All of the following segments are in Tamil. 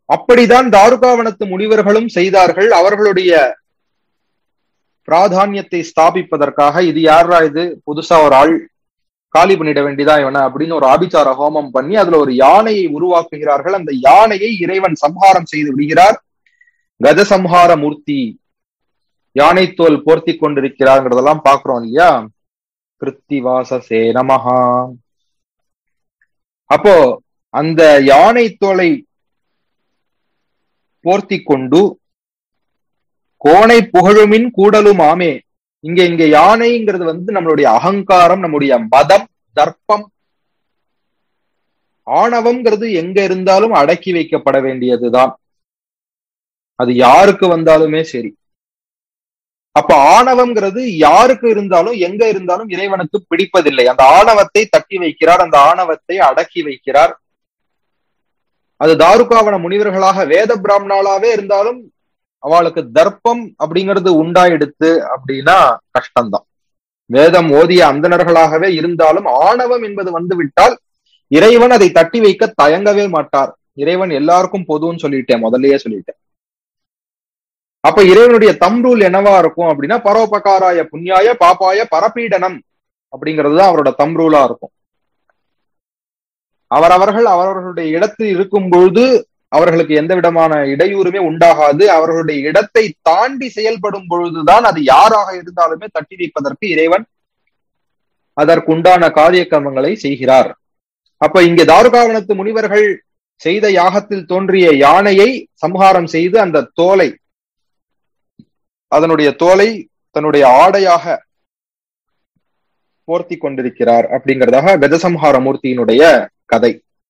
அப்படிதான் தாருகாவனத்து முனிவர்களும் செய்தார்கள் அவர்களுடைய பிராதானியத்தை ஸ்தாபிப்பதற்காக இது யாரா இது புதுசா ஒரு ஆள் காலி பண்ணிட வேண்டியதா இவன அப்படின்னு ஒரு ஆபிச்சார ஹோமம் பண்ணி அதுல ஒரு யானையை உருவாக்குகிறார்கள் அந்த யானையை இறைவன் சம்ஹாரம் செய்து விடுகிறார் கஜசம்ஹார மூர்த்தி யானை தோல் போர்த்தி கொண்டிருக்கிறார்ங்கிறதெல்லாம் பாக்குறோம் இல்லையா கிருத்திவாசசே நமஹா அப்போ அந்த யானை தோலை போர்த்தி கொண்டு கோணை புகழுமின் கூடலும் ஆமே இங்க இங்க யானைங்கிறது வந்து நம்மளுடைய அகங்காரம் நம்முடைய மதம் தர்ப்பம் ஆணவம்ங்கிறது எங்க இருந்தாலும் அடக்கி வைக்கப்பட வேண்டியதுதான் அது யாருக்கு வந்தாலுமே சரி அப்ப ஆணவம்ங்கிறது யாருக்கு இருந்தாலும் எங்க இருந்தாலும் இறைவனுக்கு பிடிப்பதில்லை அந்த ஆணவத்தை தட்டி வைக்கிறார் அந்த ஆணவத்தை அடக்கி வைக்கிறார் அது தாருகாவன முனிவர்களாக வேத பிராமணாலாவே இருந்தாலும் அவளுக்கு தர்ப்பம் அப்படிங்கிறது உண்டாயிடுத்து அப்படின்னா கஷ்டம்தான் வேதம் ஓதிய அந்தணர்களாகவே இருந்தாலும் ஆணவம் என்பது வந்து விட்டால் இறைவன் அதை தட்டி வைக்க தயங்கவே மாட்டார் இறைவன் எல்லாருக்கும் பொதுன்னு சொல்லிட்டேன் முதல்லயே சொல்லிட்டேன் அப்ப இறைவனுடைய தம்ரூல் என்னவா இருக்கும் அப்படின்னா பரோபகாராய புண்ணியாய பாப்பாய பரப்பீடனம் அப்படிங்கிறது தான் அவரோட தம்ரூலா இருக்கும் அவரவர்கள் அவரவர்களுடைய இடத்தில் இருக்கும் பொழுது அவர்களுக்கு எந்த விதமான இடையூறுமே உண்டாகாது அவர்களுடைய இடத்தை தாண்டி செயல்படும் பொழுதுதான் அது யாராக இருந்தாலுமே தட்டி வைப்பதற்கு இறைவன் அதற்குண்டான காரிய கர்மங்களை செய்கிறார் அப்ப இங்க தாருகாவனத்து முனிவர்கள் செய்த யாகத்தில் தோன்றிய யானையை சம்ஹாரம் செய்து அந்த தோலை அதனுடைய தோலை தன்னுடைய ஆடையாக போர்த்தி கொண்டிருக்கிறார் அப்படிங்கிறதாக கஜசம்ஹார மூர்த்தியினுடைய கதை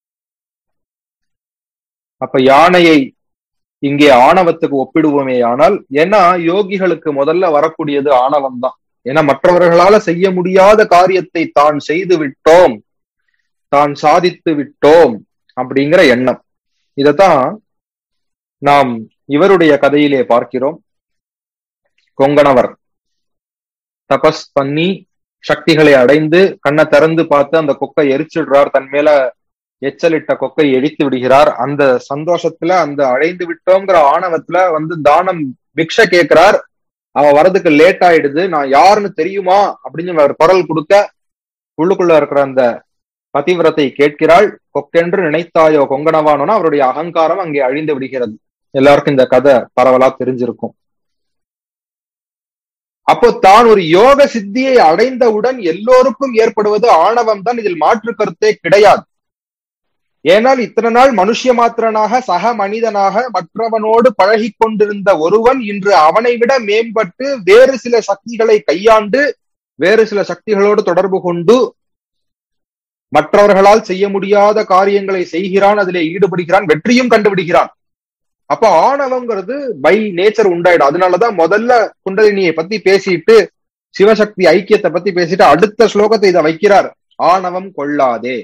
அப்ப யானையை இங்கே ஆணவத்துக்கு ஒப்பிடுவோமே ஆனால் ஏன்னா யோகிகளுக்கு முதல்ல வரக்கூடியது ஆணவம் தான் ஏன்னா மற்றவர்களால செய்ய முடியாத காரியத்தை தான் செய்து விட்டோம் தான் சாதித்து விட்டோம் அப்படிங்கிற எண்ணம் இதத்தான் நாம் இவருடைய கதையிலே பார்க்கிறோம் கொங்கணவர் தபஸ் பண்ணி சக்திகளை அடைந்து கண்ணை திறந்து பார்த்து அந்த கொக்கை எரிச்சிடுறார் தன் மேல எச்சலிட்ட கொக்கை எரித்து விடுகிறார் அந்த சந்தோஷத்துல அந்த அடைந்து விட்டோங்கிற ஆணவத்துல வந்து தானம் பிக்ஷ கேட்கிறார் அவ வரதுக்கு லேட் ஆயிடுது நான் யாருன்னு தெரியுமா அப்படின்னு அவர் குரல் கொடுக்க உள்ளுக்குள்ள இருக்கிற அந்த பதிவிரத்தை கேட்கிறாள் கொக்கென்று நினைத்தாயோ கொங்கணவானோன்னா அவருடைய அகங்காரம் அங்கே அழிந்து விடுகிறது எல்லாருக்கும் இந்த கதை பரவலா தெரிஞ்சிருக்கும் அப்போ தான் ஒரு யோக சித்தியை அடைந்தவுடன் எல்லோருக்கும் ஏற்படுவது ஆணவம் தான் இதில் மாற்று கருத்தே கிடையாது ஏனால் இத்தனை நாள் மனுஷிய மாத்திரனாக சக மனிதனாக மற்றவனோடு பழகி கொண்டிருந்த ஒருவன் இன்று அவனை விட மேம்பட்டு வேறு சில சக்திகளை கையாண்டு வேறு சில சக்திகளோடு தொடர்பு கொண்டு மற்றவர்களால் செய்ய முடியாத காரியங்களை செய்கிறான் அதிலே ஈடுபடுகிறான் வெற்றியும் கண்டுபிடிக்கிறான் அப்ப ஆணவங்கிறது பை நேச்சர் உண்டாயிடும் அதனாலதான் முதல்ல குண்டலினியை பத்தி பேசிட்டு சிவசக்தி ஐக்கியத்தை பத்தி பேசிட்டு அடுத்த ஸ்லோகத்தை இதை வைக்கிறார் ஆணவம் கொள்ளாதே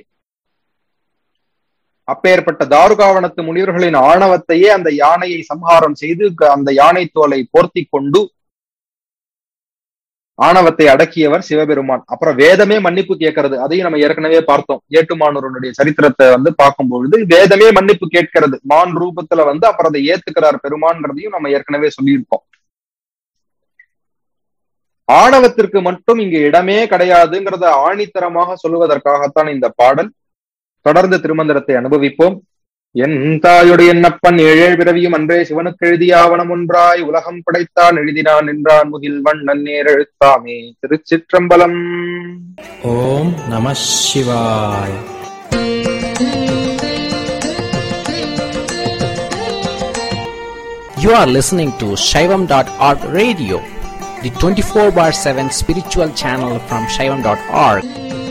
அப்பேற்பட்ட தாருகாவனத்து முனிவர்களின் ஆணவத்தையே அந்த யானையை சம்ஹாரம் செய்து அந்த யானை தோலை போர்த்தி கொண்டு ஆணவத்தை அடக்கியவர் சிவபெருமான் அப்புறம் வேதமே மன்னிப்பு கேட்கறது அதையும் நம்ம ஏற்கனவே பார்த்தோம் ஏட்டுமானூரனுடைய சரித்திரத்தை வந்து பார்க்கும் பொழுது வேதமே மன்னிப்பு கேட்கிறது மான் ரூபத்துல வந்து அப்புறம் அதை ஏத்துக்கிறார் பெருமான்றதையும் நம்ம ஏற்கனவே சொல்லியிருக்கோம் ஆணவத்திற்கு மட்டும் இங்கு இடமே கிடையாதுங்கிறத ஆணித்தரமாக சொல்லுவதற்காகத்தான் இந்த பாடல் தொடர்ந்து திருமந்திரத்தை அனுபவிப்போம் என் தாயுடைய என்னப்பன் ஏழேழ் பிறவியும் அன்றே சிவனுக்கு எழுதிய ஆவணம் ஒன்றாய் உலகம் படைத்தான் எழுதினான் என்றான் முகில் வண்ணன் நேர் எழுத்தாமே திருச்சிற்றம்பலம் ஓம் நம சிவாய் You are listening to Shaivam.org radio, the 24 bar 7 spiritual channel from Shaivam.org.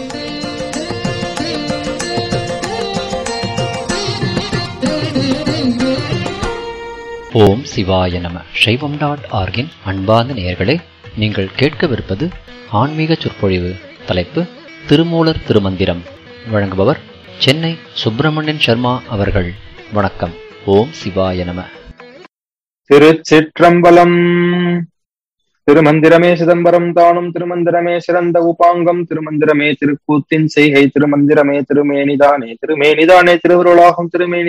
ஓம் சிவாய நம சைவம் டாட் ஆர்கின் அன்பார்ந்த நேயர்களே நீங்கள் கேட்கவிருப்பது ஆன்மீக சொற்பொழிவு தலைப்பு திருமூலர் திருமந்திரம் வழங்குபவர் சென்னை சுப்பிரமணியன் சர்மா அவர்கள் வணக்கம் ஓம் சிவாய நம திருச்சிற்றம்பலம் திருமந்திரமே சிதம்பரம் தானும் திருமந்திரமே சிறந்த உபாங்கம் திருமந்திரமே திருக்கூத்தின் செய்கை திருமந்திரமே திருமேனிதானே திருமேனிதானே திருவருளாகும் திருமேனி